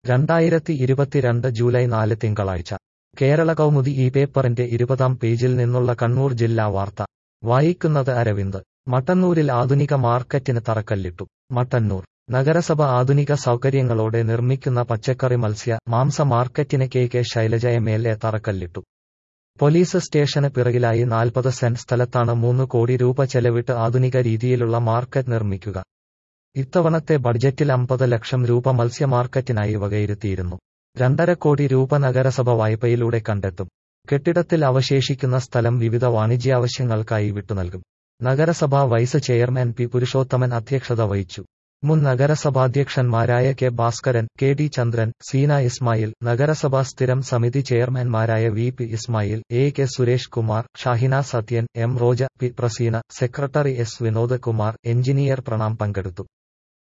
രണ്ടായിരത്തി ഇരുപത്തിരണ്ട് ജൂലൈ നാല് തിങ്കളാഴ്ച കേരള കൗമുദി ഈ പേപ്പറിന്റെ ഇരുപതാം പേജിൽ നിന്നുള്ള കണ്ണൂർ ജില്ലാ വാർത്ത വായിക്കുന്നത് അരവിന്ദ് മട്ടന്നൂരിൽ ആധുനിക മാർക്കറ്റിന് തറക്കല്ലിട്ടു മട്ടന്നൂർ നഗരസഭ ആധുനിക സൗകര്യങ്ങളോടെ നിർമ്മിക്കുന്ന പച്ചക്കറി മത്സ്യ മാംസ മാർക്കറ്റിന് K K Shailaja M L A തറക്കല്ലിട്ടു പോലീസ് സ്റ്റേഷന് പിറകിലായി നാൽപ്പത് സെന്റ് സ്ഥലത്താണ് മൂന്ന് കോടി രൂപ ചെലവിട്ട് ആധുനിക രീതിയിലുള്ള മാർക്കറ്റ് നിർമ്മിക്കുക ഇത്തവണത്തെ ബഡ്ജറ്റിൽ അമ്പത് ലക്ഷം രൂപ മത്സ്യ മാർക്കറ്റിനായി വകയിരുത്തിയിരുന്നു രണ്ടര കോടി രൂപ നഗരസഭ വായ്പയിലൂടെ കണ്ടെത്തും കെട്ടിടത്തിൽ അവശേഷിക്കുന്ന സ്ഥലം വിവിധ വാണിജ്യാവശ്യങ്ങൾക്കായി വിട്ടുനൽകും നഗരസഭാ വൈസ് ചെയർമാൻ പി പുരുഷോത്തമൻ അധ്യക്ഷത വഹിച്ചു മുൻ നഗരസഭാധ്യക്ഷന്മാരായ K Bhaskaran K D Chandran Seena Ismail നഗരസഭാ സ്ഥിരം സമിതി ചെയർമാൻമാരായ V P Ismail A K Suresh Kumar Shahina Sathyan M Roja P Praseena secretary S Vinod Kumar engineer Pranam പങ്കെടുത്തു